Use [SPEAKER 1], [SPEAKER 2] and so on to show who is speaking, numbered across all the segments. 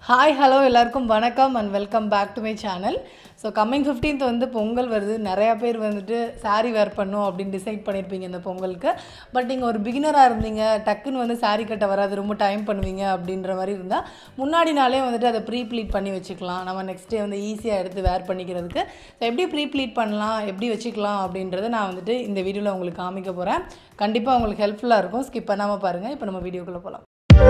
[SPEAKER 1] hi hello எல்லாருக்கும் வணக்கம் and welcome back to my channel so coming 15th வந்து பொங்கல் வருது நிறையா பேர் வந்துட்டு saree வேர் பண்ணும் அப்படின்னு டிசைட் பண்ணியிருப்பீங்க இந்த பொங்கலுக்கு பட் நீங்கள் ஒரு பிகினராக இருந்தீங்க டக்குன்னு வந்து saree கட்ட வராது ரொம்ப டைம் பண்ணுவீங்க அப்படின்ற மாதிரி இருந்தால் முன்னாடி நாளே வந்துட்டு அதை ப்ரீ ப்ளீட் பண்ணி வச்சுக்கலாம் நம்ம நெக்ஸ்ட் டே வந்து ஈஸியாக எடுத்து வேர் பண்ணிக்கிறதுக்கு ஸோ எப்படி ப்ரீ ப்ளீட் பண்ணலாம் எப்படி வச்சுக்கலாம் அப்படின்றத நான் வந்துட்டு இந்த வீடியோவில் உங்களுக்கு காமிக்க போகிறேன் கண்டிப்பாக உங்களுக்கு ஹெல்ப்ஃபுல்லாக இருக்கும் ஸ்கிப் பண்ணாமல் பாருங்கள் இப்போ நம்ம வீடியோக்குள்ளே போகலாம்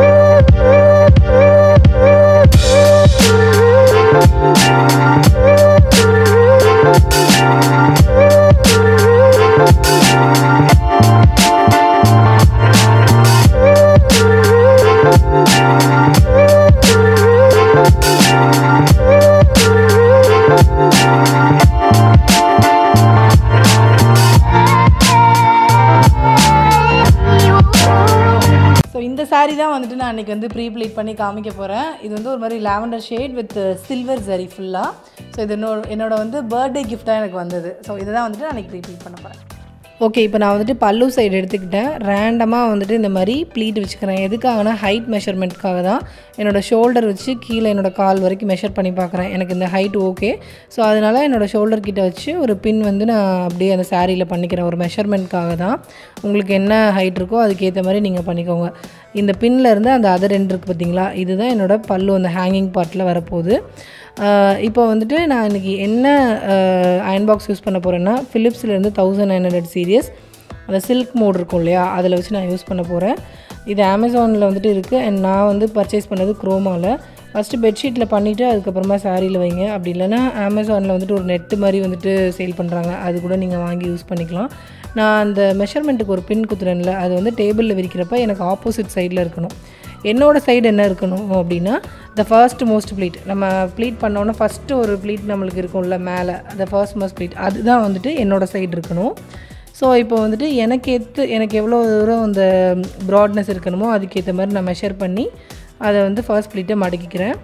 [SPEAKER 1] ஸோ இந்த saree தான் வந்துட்டு நான் அன்றைக்கி வந்து ப்ரீ ப்ளீட் பண்ணி காமிக்க போகிறேன் இது வந்து ஒரு மாதிரி lavender shade with silver zari ஃபுல்லாக ஸோ இது என்னோட என்னோட வந்து பர்த்டே கிஃப்டாக எனக்கு வந்தது ஸோ இதை தான் வந்துட்டு நான் அன்றைக்கி ப்ரீ ப்ளீட் பண்ண போகிறேன் ஓகே இப்போ நான் வந்துட்டு பல்லு சைடு எடுத்துக்கிட்டேன் ரேண்டமாக வந்துட்டு இந்த மாதிரி ப்ளீட் வச்சுக்கிறேன் எதுக்காகனா ஹைட் மெஷர்மெண்ட்காக தான் என்னோடய ஷோல்டர் வச்சு கீழே என்னோடய கால் வரைக்கும் மெஷர் பண்ணி பார்க்குறேன் எனக்கு இந்த ஹைட் ஓகே ஸோ அதனால் என்னோடய ஷோல்டர் கிட்ட வச்சு ஒரு பின் வந்து நான் அப்படியே அந்த சாரியில் பண்ணிக்கிறேன் ஒரு மெஷர்மெண்ட்காக தான் உங்களுக்கு என்ன ஹைட் இருக்கோ அதுக்கேற்ற மாதிரி நீங்கள் பண்ணிக்கோங்க இந்த பின்ல இருந்து அந்த அதர் ரெண்டு இருக்குது பார்த்தீங்களா இதுதான் என்னோட பல்லு அந்த ஹேங்கிங் பார்ட்டில் வரப்போகுது ஆஹ் இப்போ வந்துட்டு நான் இன்றைக்கி என்ன அயன் பாக்ஸ் யூஸ் பண்ண போகிறேன்னா ஃபிலிப்ஸ்லேருந்து தௌசண்ட் நைன் ஹண்ட்ரட் சீரியஸ் அந்த சில்க் மோட் இருக்கும் இல்லையா அதில் வச்சு நான் யூஸ் பண்ண போகிறேன் இது அமேசானில் வந்துட்டு இருக்குது அண்ட் நான் வந்து பர்ச்சேஸ் பண்ணது குரோமாவில் ஃபஸ்ட்டு பெட்ஷீட்டில் பண்ணிவிட்டு அதுக்கப்புறமா சாரியில் வைங்க அப்படி இல்லைன்னா அமேசானில் வந்துட்டு ஒரு நெட்டு மாதிரி வந்துட்டு சேல் பண்ணுறாங்க அது கூட நீங்கள் வாங்கி யூஸ் பண்ணிக்கலாம் நான் அந்த மெஷர்மெண்ட்டுக்கு ஒரு பின் குத்துறேன்ல அது வந்து டேபிளில் விரிக்கிறப்ப எனக்கு ஆப்போசிட் சைடில் இருக்கணும் என்னோட சைடு என்ன இருக்கணும் அப்படின்னா த ஃபர்ஸ்ட் மோஸ்ட் ப்ளீட் நம்ம ப்ளீட் பண்ணோன்னே ஃபஸ்ட்டு ஒரு ப்ளீட் நம்மளுக்கு இருக்கும்ல மேலே த ஃபர்ஸ்ட் மோஸ்ட் ப்ளீட் அதுதான் வந்துட்டு என்னோட சைடு இருக்கணும் ஸோ இப்போ வந்துட்டு எனக்கு ஏற்று எனக்கு எவ்வளோ தூரம் அந்த ப்ராட்னஸ் இருக்கணுமோ அதுக்கேற்ற மாதிரி நான் மெஷர் பண்ணி அதை வந்து ஃபர்ஸ்ட் ப்ளீட்டை மடக்கிக்கிறேன்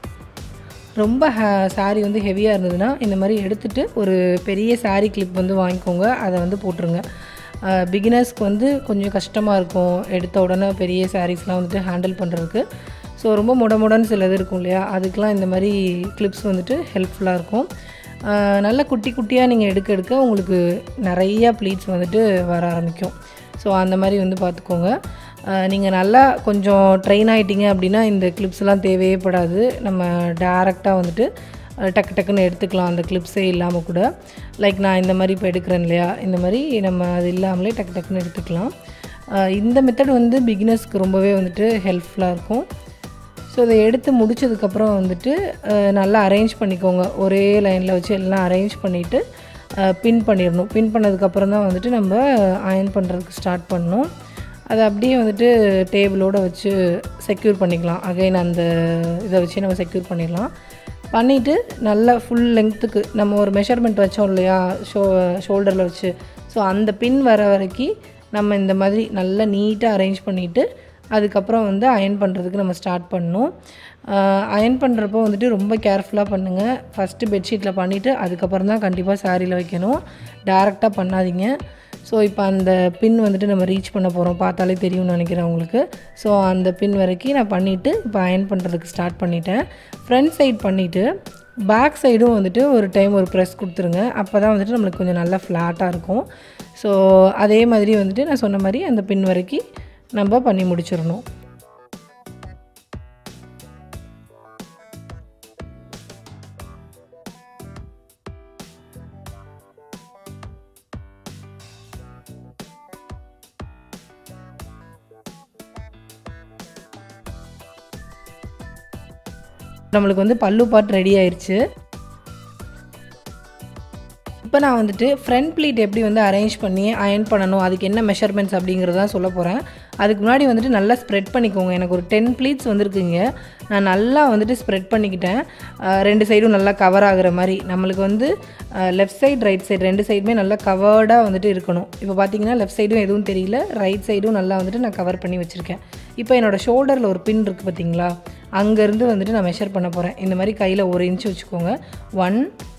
[SPEAKER 1] ரொம்ப ஹே சாரீ வந்து ஹெவியாக இருந்ததுன்னா இந்த மாதிரி எடுத்துகிட்டு ஒரு பெரிய saree கிளிப் வந்து வாங்கிக்கோங்க அதை வந்து போட்டுருங்க பிகினர்ஸ்க்கு வந்து கொஞ்சம் கஷ்டமாக இருக்கும் எடுத்த உடனே பெரிய சாரீஸ்லாம் வந்துட்டு ஹேண்டில் பண்ணுறதுக்கு ஸோ ரொம்ப முட முடன்னு சிலது இருக்கும் இல்லையா அதுக்கெலாம் இந்த மாதிரி கிளிப்ஸ் வந்துட்டு ஹெல்ப்ஃபுல்லாக இருக்கும் ஆஹ் நல்ல குட்டி குட்டியாக நீங்கள் எடுக்க எடுக்க உங்களுக்கு நிறையா ப்ளீட்ஸ் வந்துட்டு வர ஆரம்பிக்கும் ஸோ அந்த மாதிரி வந்து பார்த்துக்கோங்க நீங்கள் நல்லா கொஞ்சம் ட்ரெயின் ஆகிட்டீங்க அப்படின்னா இந்த கிளிப்ஸ்லாம் தேவையே படாது நம்ம டேரெக்டாக வந்துட்டு அஹ், டக்கு டக்குன்னு எடுத்துக்கலாம் அந்த கிளிப்ஸே இல்லாமல் கூட லைக் நான் இந்த மாதிரி இப்போ எடுக்கிறேன் இல்லையா இந்த மாதிரி நம்ம அது இல்லாமலே டக்கு டக்குன்னு எடுத்துக்கலாம் அஹ், இந்த மெத்தட் வந்து பிகினர்ஸ்க்கு ரொம்பவே வந்துட்டு ஹெல்ப்ஃபுல்லாக இருக்கும் ஸோ இதை எடுத்து முடிச்சதுக்கப்புறம் வந்துட்டு அஹ், நல்லா அரேஞ்ச் பண்ணிக்கோங்க ஒரே லைனில் வச்சு எல்லாம் அரேஞ்ச் பண்ணிவிட்டு பின் பண்ணிடணும் பின் பண்ணதுக்கப்புறம் தான் வந்துட்டு நம்ம அயன் பண்ணுறதுக்கு ஸ்டார்ட் பண்ணணும் அதை அப்படியே வந்துட்டு டேபிளோட வச்சு செக்யூர் பண்ணிக்கலாம் அகைன் அந்த இதை வச்சு நம்ம செக்யூர் பண்ணிடலாம் பண்ணிவிட்டு நல்லா ஃபுல் லெங்க்த்துக்கு நம்ம ஒரு மெஷர்மெண்ட் வச்சோம் இல்லையா ஷோ ஷோல்டரில் வச்சு ஸோ அந்த பின் வர வரைக்கும் நம்ம இந்த மாதிரி நல்லா நீட்டாக அரேஞ்ச் பண்ணிவிட்டு அதுக்கப்புறம் வந்து அயன் பண்ணுறதுக்கு நம்ம ஸ்டார்ட் பண்ணணும் அயன் பண்ணுறப்போ வந்துட்டு ரொம்ப கேர்ஃபுல்லாக பண்ணுங்கள் ஃபஸ்ட்டு பெட்ஷீட்டில் பண்ணிவிட்டு அதுக்கப்புறம் தான் கண்டிப்பாக சாரியில் வைக்கணும் டேரெக்டாக பண்ணாதீங்க ஸோ இப்போ அந்த பின் வந்துட்டு நம்ம ரீச் பண்ண போகிறோம் பார்த்தாலே தெரியும்னு நினைக்கிறேன் உங்களுக்கு ஸோ அந்த பின் வரைக்கும் நான் பண்ணிவிட்டு இப்போ அயன் பண்ணுறதுக்கு ஸ்டார்ட் பண்ணிட்டேன் ஃப்ரண்ட் சைட் பண்ணிவிட்டு பேக் சைடும் வந்துட்டு ஒரு டைம் ஒரு ப்ரெஸ் கொடுத்துருங்க அப்போ தான் வந்துட்டு நம்மளுக்கு கொஞ்சம் நல்லா ஃப்ளாட்டாக இருக்கும் ஸோ அதே மாதிரி வந்துட்டு நான் சொன்ன மாதிரி அந்த பின் வரைக்கும் நம்ம பண்ணி முடிச்சிடணும் நம்மளுக்கு வந்து பல்லு பாட் ரெடி ஆயிடுச்சு இப்போ நான் வந்துட்டு ஃப்ரண்ட் ப்ளீட் எப்படி வந்து அரேஞ்ச் பண்ணி அயன் பண்ணணும் அதுக்கு என்ன மெஷர்மெண்ட்ஸ் அப்படிங்கிறத சொல்ல போகிறேன் அதுக்கு முன்னாடி வந்துட்டு நல்லா ஸ்ப்ரெட் பண்ணிக்கோங்க எனக்கு ஒரு டென் ப்ளீட்ஸ் வந்திருக்குங்க நான் நல்லா வந்துட்டு ஸ்ப்ரெட் பண்ணிக்கிட்டேன் அஹ் ரெண்டு சைடும் நல்லா கவர் ஆகுற மாதிரி நம்மளுக்கு வந்து லெஃப்ட் சைடு ரைட் சைடு ரெண்டு சைடுமே நல்லா கவர்டாக வந்துட்டு இருக்கணும் இப்போ பார்த்தீங்கன்னா லெஃப்ட் சைடும் எதுவும் தெரியல ரைட் சைடும் நல்லா வந்துட்டு நான் கவர் பண்ணி வச்சுருக்கேன் இப்போ என்னோட ஷோல்டரில் ஒரு பின் இருக்குது பார்த்தீங்களா அங்கேருந்து வந்துட்டு நான் மெஷர் பண்ண போகிறேன் இந்த மாதிரி கையில் ஒரு இன்ச் வச்சுக்கோங்க ஒன்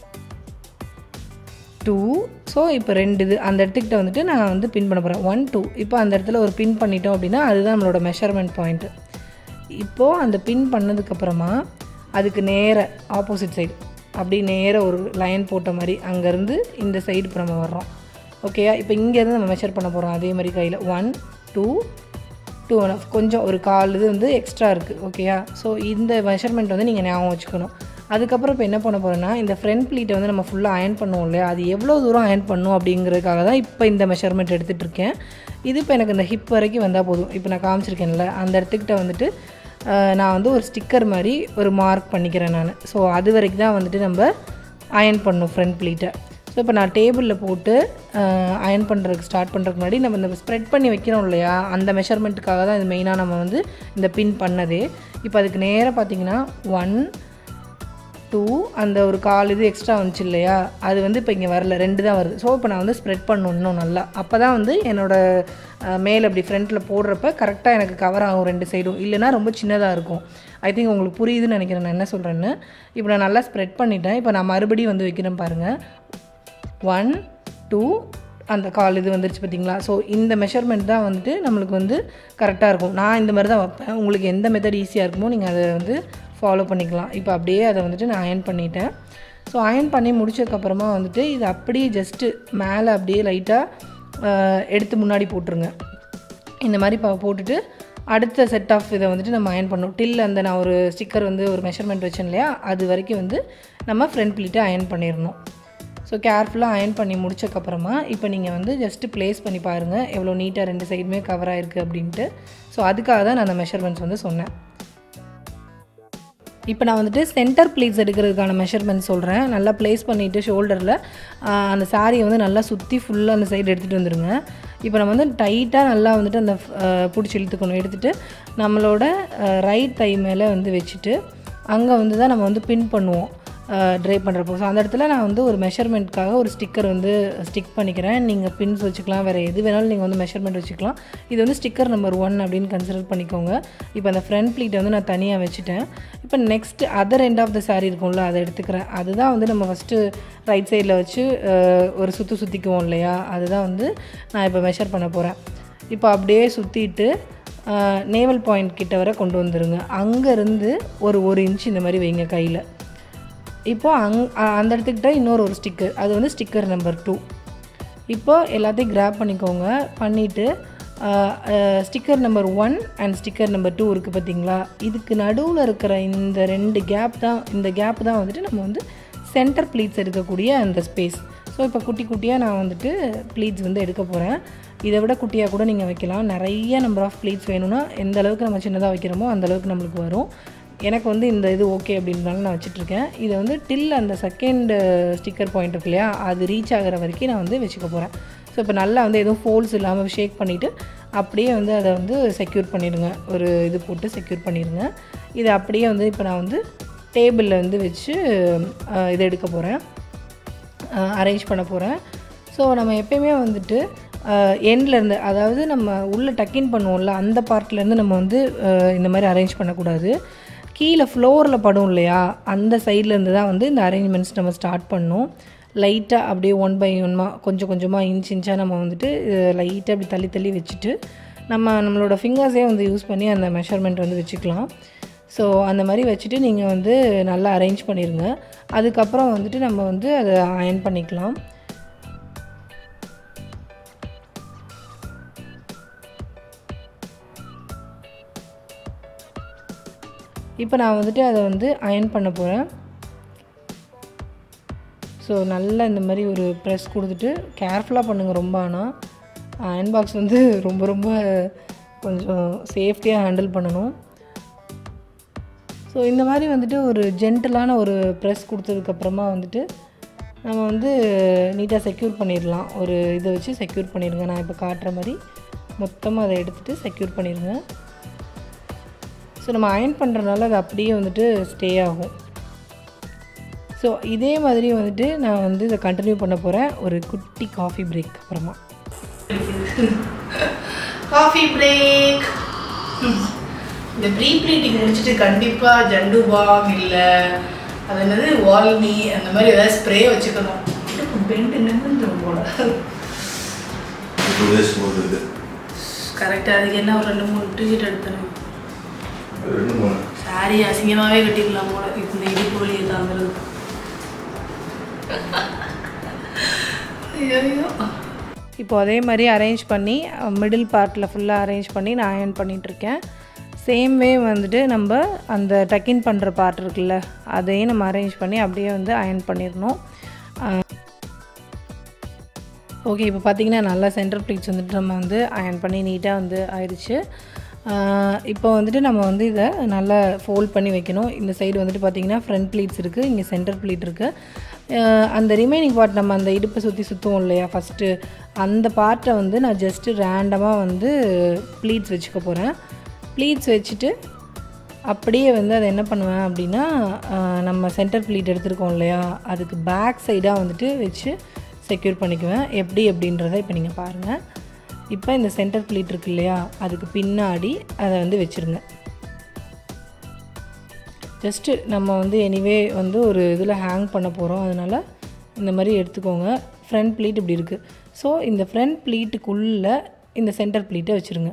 [SPEAKER 1] டூ ஸோ இப்போ ரெண்டு இது அந்த இடத்துக்கிட்ட வந்துட்டு நான் வந்து பின் பண்ண போகிறேன் ஒன் டூ இப்போ அந்த இடத்துல ஒரு பின் பண்ணிட்டோம் அப்படின்னா அதுதான் நம்மளோட மெஷர்மெண்ட் பாயிண்ட்டு இப்போது அந்த பின் பண்ணதுக்கப்புறமா அதுக்கு நேர ஆப்போசிட் சைடு அப்படி நேர ஒரு லைன் போட்ட மாதிரி அங்கேருந்து இந்த சைடு இப்போ நம்ம வர்றோம் ஓகேயா இப்போ இங்கேருந்து நம்ம மெஷர் பண்ண போகிறோம் அதே மாதிரி கையில் one two two and half கொஞ்சம் ஒரு கால் இது வந்து எக்ஸ்ட்ரா இருக்குது ஓகேயா ஸோ இந்த மெஷர்மெண்ட் வந்து நீங்கள் ஞாபகம் வச்சுக்கணும் அதுக்கப்புறம் இப்போ என்ன பண்ண போகிறேன்னா இந்த ஃப்ரண்ட் ப்ளீட்டை வந்து நம்ம ஃபுல்லாக அயன் பண்ணுவோம் இல்லையா அது எவ்வளோ தூரம் அயன் பண்ணும் அப்படிங்கிறதுக்காக தான் இப்போ இந்த மெஷர்மெண்ட் எடுத்துகிட்டு இருக்கேன் இது இப்போ எனக்கு இந்த ஹிப் வரைக்கும் வந்தால் போதும் இப்போ நான் காமிச்சிருக்கேன்ல அந்த இடத்துக்கிட்ட வந்துட்டு அஹ், நான் வந்து ஒரு ஸ்டிக்கர் மாதிரி ஒரு மார்க் பண்ணிக்கிறேன் நான் ஸோ அது வரைக்கும் தான் வந்துட்டு நம்ம அயன் பண்ணும் ஃப்ரண்ட் ப்ளீட்டை ஸோ இப்போ நான் டேபிளில் போட்டு அயன் பண்ணுறதுக்கு ஸ்டார்ட் பண்ணுறதுக்கு முன்னாடி நம்ம இந்த ஸ்ப்ரெட் பண்ணி வைக்கிறோம் இல்லையா அந்த மெஷர்மெண்ட்டுக்காக தான் இது மெயினாக நம்ம வந்து இந்த பின் பண்ணதே இப்போ அதுக்கு நேராக பார்த்தீங்கன்னா ஒன் டூ அந்த ஒரு கால் இது எக்ஸ்ட்ரா வந்துச்சு இல்லையா அது வந்து இப்போ இங்கே வரல ரெண்டு தான் வருது ஸோ இப்போ நான் வந்து ஸ்ப்ரெட் பண்ணணும் இன்னும் நல்லா அப்போ தான் வந்து என்னோடய மேலே அப்படி ஃப்ரண்ட்டில் போடுறப்ப கரெக்டாக எனக்கு கவர் ஆகும் ரெண்டு சைடும் இல்லைன்னா ரொம்ப சின்னதாக இருக்கும் ஐ திங்க் உங்களுக்கு புரியுதுன்னு நினைக்கிறேன் நான் என்ன சொல்கிறேன்னு இப்போ நான் நல்லா ஸ்ப்ரெட் பண்ணிட்டேன் இப்போ நான் மறுபடியும் வந்து வைக்கிறேன் பாருங்கள் ஒன் டூ அந்த கால் இது வந்துருச்சு பார்த்தீங்களா ஸோ இந்த மெஷர்மெண்ட் தான் வந்துட்டு நம்மளுக்கு வந்து கரெக்டாக இருக்கும் நான் இந்த மாதிரி தான் வைப்பேன் உங்களுக்கு எந்த மெத்தட் ஈஸியாக இருக்குமோ நீங்கள் அதை வந்து ஃபாலோ பண்ணிக்கலாம் இப்போ அப்படியே அதை வந்துட்டு நான் அயன் பண்ணிட்டேன் ஸோ அயன் பண்ணி முடிச்சதுக்கப்புறமா வந்துட்டு இது அப்படியே ஜஸ்ட்டு மேலே அப்படியே லைட்டாக எடுத்து முன்னாடி போட்டுருங்க இந்த மாதிரி பா போட்டுட்டு அடுத்த செட் ஆஃப் இதை வந்துட்டு நம்ம அயன் பண்ணணும் டில் அந்த நான் ஒரு ஸ்டிக்கர் வந்து ஒரு மெஷர்மெண்ட் வச்சேன் இல்லையா அது வரைக்கும் வந்து நம்ம ஃப்ரண்ட் பிளிட்டை அயன் பண்ணிடணும் ஸோ கேர்ஃபுல்லாக அயன் பண்ணி முடிச்சக்கப்புறமா இப்போ நீங்கள் வந்து ஜஸ்ட்டு ப்ளேஸ் பண்ணி பாருங்கள் எவ்வளோ நீட்டாக ரெண்டு சைடுமே கவர் ஆயிருக்கு அப்படின்ட்டு ஸோ அதுக்காக தான் நான் அந்த மெஷர்மெண்ட்ஸ் வந்து சொன்னேன் இப்போ நான் வந்துட்டு சென்டர் ப்ளீட்ஸ் எடுக்கிறதுக்கான மெஷர்மெண்ட் சொல்கிறேன் நல்லா ப்ளேஸ் பண்ணிவிட்டு ஷோல்டரில் அந்த சாரியை வந்து நல்லா சுற்றி ஃபுல்லாக அந்த சைடு எடுத்துகிட்டு வந்துடுங்க இப்போ நம்ம வந்து டைட்டாக நல்லா வந்துட்டு அந்த பிடிச்சி இழுத்துக்கணும் எடுத்துகிட்டு நம்மளோட ரைட் தை மேலே வந்து வச்சுட்டு அங்கே வந்து தான் நம்ம வந்து பின் பண்ணுவோம் ட்ரை பண்ணுறப்போ ஸோ அந்த இடத்துல நான் வந்து ஒரு மெஷர்மெண்ட்காக ஒரு ஸ்டிக்கர் வந்து ஸ்டிக் பண்ணிக்கிறேன் நீங்கள் பின்ஸ் வச்சுக்கலாம் வேறு எது வேணாலும் நீங்கள் வந்து மெஷர்மெண்ட் வச்சுக்கலாம் இது வந்து ஸ்டிக்கர் நம்பர் ஒன் அப்படின்னு கன்சிடர் பண்ணிக்கோங்க இப்போ அந்த ஃப்ரண்ட் ப்ளீட்டை வந்து நான் தனியாக வச்சுட்டேன் இப்போ next other end of the saree இருக்கும்ல அதை எடுத்துக்கிறேன் அதுதான் வந்து நம்ம ஃபஸ்ட்டு ரைட் சைடில் வச்சு அஹ், ஒரு சுற்று சுற்றிக்குவோம் இல்லையா அதுதான் வந்து நான் இப்போ மெஷர் பண்ண போகிறேன் இப்போ அப்படியே சுற்றிட்டு நேவல் பாயிண்ட் கிட்ட வரை கொண்டு வந்துருங்க அங்கேருந்து ஒரு ஒரு இன்ச் இந்த மாதிரி வைங்க கையில் இப்போ அங் அ- அந்த இடத்துக்கிட்ட இன்னொரு ஒரு ஸ்டிக்கர் அது வந்து ஸ்டிக்கர் நம்பர் டூ இப்போ எல்லாத்தையும் கிராப் பண்ணிக்கோங்க பண்ணிவிட்டு sticker number one and sticker number two இருக்குது பார்த்தீங்களா இதுக்கு நடுவில் இருக்கிற இந்த ரெண்டு கேப் தான் இந்த கேப் தான் வந்துட்டு நம்ம வந்து சென்டர் ப்ளீட்ஸ் எடுக்கக்கூடிய அந்த ஸ்பேஸ் ஸோ இப்போ குட்டி குட்டியாக நான் வந்துட்டு ப்ளீட்ஸ் வந்து எடுக்க போகிறேன் இதை விட குட்டியாக கூட நீங்கள் வைக்கலாம் நிறைய நம்பர் ஆஃப் ப்ளீட்ஸ் வேணும்னா எந்த அளவுக்கு நம்ம சின்னதாக வைக்கிறோமோ அந்த அளவுக்கு நம்மளுக்கு வரும் எனக்கு வந்து இந்த இது ஓகே அப்படின்றனால நான் வச்சிட்ருக்கேன் இதை வந்து டில் அந்த செகண்ட் ஸ்டிக்கர் பாயிண்ட் இருக்கு இல்லையா அது ரீச் ஆகிற வரைக்கும் நான் வந்து வச்சுக்க போகிறேன் ஸோ இப்போ நல்லா வந்து எதுவும் ஃபோல்ஸ் இல்லாமல் ஷேக் பண்ணிவிட்டு அப்படியே வந்து அதை வந்து செக்யூர் பண்ணிடுங்க ஒரு இது போட்டு செக்யூர் பண்ணிடுங்க இது அப்படியே வந்து இப்போ நான் வந்து டேபிளில் வந்து வச்சு அஹ், இதை எடுக்க போகிறேன் அரேஞ்ச் பண்ண போகிறேன் ஸோ நம்ம எப்பயுமே வந்துட்டு எண்டில் இருந்து அதாவது நம்ம உள்ளே டக்கின் பண்ணுவோம்ல அந்த பார்ட்லேருந்து நம்ம வந்து அஹ், இந்த மாதிரி அரேஞ்ச் பண்ணக்கூடாது கீழே ஃப்ளோரில் படும் இல்லையா அந்த சைட்லேருந்து தான் வந்து இந்த அரேஞ்ச்மெண்ட்ஸ் நம்ம ஸ்டார்ட் பண்ணணும் லைட்டாக அப்படியே ஒன் பை ஒன்மாக கொஞ்சம் கொஞ்சமாக இன்ச் இன்ச்சாக நம்ம வந்துட்டு லைட்டாக அப்படி தள்ளி தள்ளி வச்சுட்டு நம்ம நம்மளோட ஃபிங்கர்ஸே வந்து யூஸ் பண்ணி அந்த மெஷர்மெண்ட் வந்து வச்சுக்கலாம் ஸோ அந்த மாதிரி வச்சுட்டு நீங்கள் வந்து நல்லா அரேஞ்ச் பண்ணிடுங்க அதுக்கப்புறம் வந்துட்டு நம்ம வந்து அதை அயன் பண்ணிக்கலாம் இப்போ நான் வந்துட்டு அதை வந்து அயன் பண்ண போகிறேன் ஸோ நல்லா இந்த மாதிரி ஒரு ப்ரெஸ் கொடுத்துட்டு கேர்ஃபுல்லாக பண்ணுங்கள் ரொம்ப ஆனால் அயன் பாக்ஸ் வந்து ரொம்ப ரொம்ப கொஞ்சம் சேஃப்டியாக ஹேண்டில் பண்ணணும் ஸோ இந்த மாதிரி வந்துட்டு ஒரு ஜென்டலான ஒரு ப்ரெஸ் கொடுத்ததுக்கப்புறமா வந்துட்டு நம்ம வந்து நீட்டாக செக்யூர் பண்ணிடலாம் ஒரு இதை வச்சு செக்யூர் பண்ணிடுங்க நான் இப்போ காட்டுற மாதிரி மொத்தமாக அதை எடுத்துகிட்டு செக்யூர் பண்ணிடுங்க ஸோ நம்ம அயன் பண்ணுறதுனால அது அப்படியே வந்துட்டு ஸ்டே ஆகும் ஸோ இதே மாதிரி வந்துட்டு நான் வந்து இதை கண்டினியூ பண்ண போகிறேன் ஒரு குட்டி காஃபி பிரேக் அப்புறமா காஃபி பிரேக் இந்த ப்ரீ ப்ளீட்டிங் முடிச்சுட்டு கண்டிப்பாக ஜண்டு பாம் இல்லை அது என்னது வால்மி அந்த மாதிரி ஏதாவது ஸ்ப்ரே வச்சுக்கணும் பெண்ட் நின்று போல
[SPEAKER 2] டூ டேஸ் போகுது
[SPEAKER 1] கரெக்டாக அதுக்கு என்ன ஒரு ரெண்டு மூணு டிக்கெட் எடுத்தணும்
[SPEAKER 2] ரெண்டு மூணு
[SPEAKER 1] சாரி அசிங்கமாகவே கட்டிக்கலாம் போல இப்போ இந்த இடுப்பு வழியை தாங்கிறது ஐயோ இப்போ அதே மாதிரி அரேஞ்ச் பண்ணி மிடில் பார்ட்டில் ஃபுல்லாக அரேஞ்ச் பண்ணி நான் அயர்ன் பண்ணிகிட்ருக்கேன் சேம் வே வந்துட்டு நம்ம அந்த டக்கின் பண்ணுற பார்ட் இருக்குல்ல அதையும் நம்ம அரேஞ்ச் பண்ணி அப்படியே வந்து அயர்ன் பண்ணிடணும் ஓகே இப்போ பார்த்தீங்கன்னா நல்லா சென்டர் ப்ளீட்ஸ் வந்துட்டு நம்ம வந்து அயர்ன் பண்ணி நீட்டாக வந்து ஆயிடுச்சு இப்போ வந்துட்டு நம்ம வந்து இதை நல்லா ஃபோல்ட் பண்ணி வைக்கணும் இந்த சைடு வந்துட்டு பார்த்தீங்கன்னா ஃப்ரண்ட் ப்ளீட்ஸ் இருக்குது இங்கே சென்டர் ப்ளீட் இருக்குது அந்த ரிமைனிங் பார்ட் நம்ம அந்த இடுப்பை சுற்றி சுற்றுவோம் இல்லையா ஃபஸ்ட்டு அந்த பார்ட்டை வந்து நான் ஜஸ்ட்டு ரேண்டமாக வந்து ப்ளீட்ஸ் வச்சுக்க போகிறேன் ப்ளீட்ஸ் வச்சுட்டு அப்படியே வந்து அதை என்ன பண்ணுவேன் அப்படின்னா நம்ம சென்டர் ப்ளீட் எடுத்துருக்கோம் இல்லையா அதுக்கு பேக் சைடாக வந்துட்டு வச்சு செக்யூர் பண்ணிக்குவேன் எப்படி அப்படின்றத இப்போ நீங்கள் பாருங்கள் இப்போ இந்த சென்டர் ப்ளீட் இருக்கு இல்லையா அதுக்கு பின்னாடி அதை வந்து வச்சுருங்க ஜஸ்ட்டு நம்ம வந்து எனிவே வந்து ஒரு இதில் ஹேங் பண்ண போகிறோம் அதனால் இந்த மாதிரி எடுத்துக்கோங்க ஃப்ரண்ட் ப்ளீட் இப்படி இருக்குது ஸோ இந்த ஃப்ரண்ட் ப்ளீட்டுக்குள்ளே இந்த சென்டர் ப்ளீட்டை வச்சுருங்க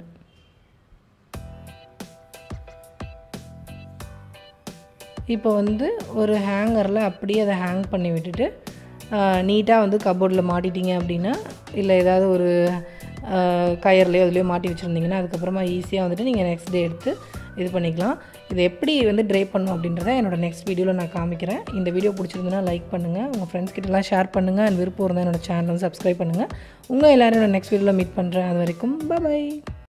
[SPEAKER 1] இப்போ வந்து ஒரு ஹேங்கரில் அப்படியே அதை ஹேங் பண்ணி விட்டுட்டு நீட்டாக வந்து கபோர்டில் மாட்டிட்டீங்க அப்படின்னா இல்லை ஏதாவது ஒரு கயர்லையோ அதுலேயோ மாட்டி வச்சுருந்தீங்கன்னா அதுக்கப்புறமா ஈஸியாக வந்துட்டு நீங்கள் நெக்ஸ்ட் டே எடுத்து இது பண்ணிக்கலாம் இது எப்படி வந்து ட்ரை பண்ணும் அப்படின்றத என்னோடய நெக்ஸ்ட் வீடியோவில் நான் காமிக்கிறேன் இந்த வீடியோ பிடிச்சிருந்துன்னா லைக் பண்ணுங்கள் உங்கள் ஃப்ரெண்ட்ஸ் கிட்டலாம் ஷேர் பண்ணுங்கள் அண்ட் விருப்பம் இருந்தால் என்னோடய சேனலும் சப்ஸ்கிரைப் பண்ணுங்கள் உங்கள் எல்லோரும் என்னோட நெக்ஸ்ட் வீடியோவில் மீட் பண்ணுறேன் அது வரைக்கும் பாய்